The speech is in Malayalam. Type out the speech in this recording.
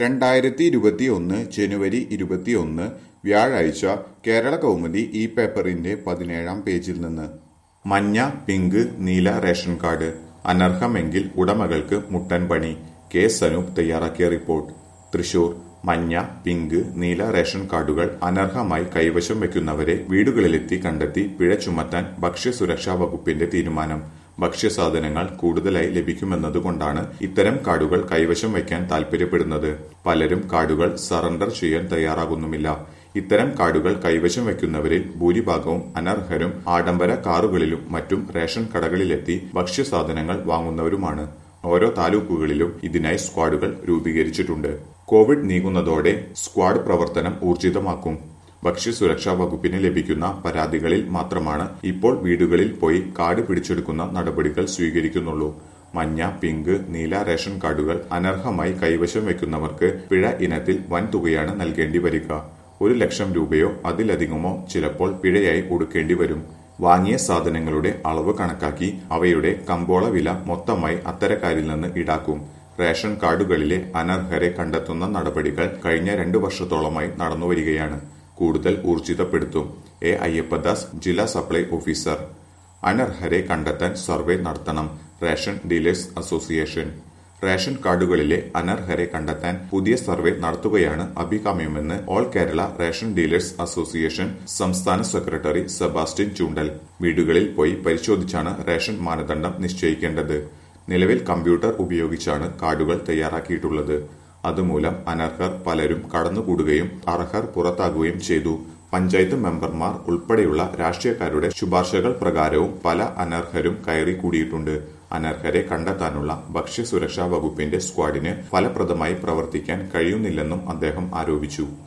രണ്ടായിരത്തി ഇരുപത്തിയൊന്ന് ജനുവരി ഇരുപത്തിയൊന്ന് വ്യാഴാഴ്ച കേരള കൗമുദി ഈ പേപ്പറിന്റെ പതിനേഴാം പേജിൽ നിന്ന് മഞ്ഞ പിങ്ക് നീല റേഷൻ കാർഡ് അനർഹമെങ്കിൽ ഉടമകൾക്ക് മുട്ടൻ പണി കെ സനൂപ് തയ്യാറാക്കിയ റിപ്പോർട്ട് തൃശൂർ മഞ്ഞ പിങ്ക് നീല റേഷൻ കാർഡുകൾ അനർഹമായി കൈവശം വയ്ക്കുന്നവരെ വീടുകളിലെത്തി കണ്ടെത്തി പിഴ ചുമത്താൻ ഭക്ഷ്യസുരക്ഷാ വകുപ്പിന്റെ തീരുമാനം ഭക്ഷ്യസാധനങ്ങൾ കൂടുതലായി ലഭിക്കുമെന്നതുകൊണ്ടാണ് ഇത്തരം കാർഡുകൾ കൈവശം വയ്ക്കാൻ താൽപര്യപ്പെടുന്നത് പലരും കാർഡുകൾ സറണ്ടർ ചെയ്യാൻ തയ്യാറാകുന്നുമില്ല ഇത്തരം കാർഡുകൾ കൈവശം വയ്ക്കുന്നവരിൽ ഭൂരിഭാഗവും അനർഹരും ആഡംബര കാറുകളിലും മറ്റും റേഷൻ കടകളിലെത്തി ഭക്ഷ്യസാധനങ്ങൾ വാങ്ങുന്നവരുമാണ് ഓരോ താലൂക്കുകളിലും ഇതിനായി സ്ക്വാഡുകൾ രൂപീകരിച്ചിട്ടുണ്ട് കോവിഡ് നീങ്ങുന്നതോടെ സ്ക്വാഡ് പ്രവർത്തനം ഊർജിതമാക്കും ഭക്ഷ്യസുരക്ഷാ വകുപ്പിന് ലഭിക്കുന്ന പരാതികളിൽ മാത്രമാണ് ഇപ്പോൾ വീടുകളിൽ പോയി കാർഡ് പിടിച്ചെടുക്കുന്ന നടപടികൾ സ്വീകരിക്കുന്നുള്ളൂ മഞ്ഞ പിങ്ക് നീല റേഷൻ കാർഡുകൾ അനർഹമായി കൈവശം വയ്ക്കുന്നവർക്ക് പിഴ ഇനത്തിൽ വൻ തുകയാണ് നൽകേണ്ടി വരിക ഒരു ലക്ഷം രൂപയോ അതിലധികമോ ചിലപ്പോൾ പിഴയായി കൊടുക്കേണ്ടി വരും വാങ്ങിയ സാധനങ്ങളുടെ അളവ് കണക്കാക്കി അവയുടെ കമ്പോള വില മൊത്തമായി അത്തരക്കാരിൽ നിന്ന് ഈടാക്കും റേഷൻ കാർഡുകളിലെ അനർഹരെ കണ്ടെത്തുന്ന നടപടികൾ കഴിഞ്ഞ രണ്ടു വർഷത്തോളമായി നടന്നുവരികയാണ് കൂടുതൽ ഊർജിതപ്പെടുത്തും എ അയ്യപ്പദാസ് ജില്ലാ സപ്ലൈ ഓഫീസർ അനർഹരെ കണ്ടെത്താൻ സർവേ നടത്തണം റേഷൻ ഡീലേഴ്സ് അസോസിയേഷൻ റേഷൻ കാർഡുകളിലെ അനർഹരെ കണ്ടെത്താൻ പുതിയ സർവേ നടത്തുകയാണ് അഭികാമ്യമെന്ന് all Kerala ration dealers association സംസ്ഥാന സെക്രട്ടറി സെബാസ്റ്റ്യൻ ചൂണ്ടൽ വീടുകളിൽ പോയി പരിശോധിച്ചാണ് റേഷൻ മാനദണ്ഡം നിശ്ചയിക്കേണ്ടത് നിലവിൽ കമ്പ്യൂട്ടർ ഉപയോഗിച്ചാണ് കാർഡുകൾ തയ്യാറാക്കിയിട്ടുള്ളത് അതുമൂലം അനർഹർ പലരും കടന്നുകൂടുകയും അർഹർ പുറത്താകുകയും ചെയ്തു പഞ്ചായത്ത് മെമ്പർമാർ ഉൾപ്പെടെയുള്ള രാഷ്ട്രീയക്കാരുടെ ശുപാർശകൾ പ്രകാരവും പല അനർഹരും കയറി കൂടിയിട്ടുണ്ട് അനർഹരെ കണ്ടെത്താനുള്ള ഭക്ഷ്യസുരക്ഷാ വകുപ്പിന്റെ സ്ക്വാഡിന് ഫലപ്രദമായി പ്രവർത്തിക്കാൻ കഴിയുന്നില്ലെന്നും അദ്ദേഹം ആരോപിച്ചു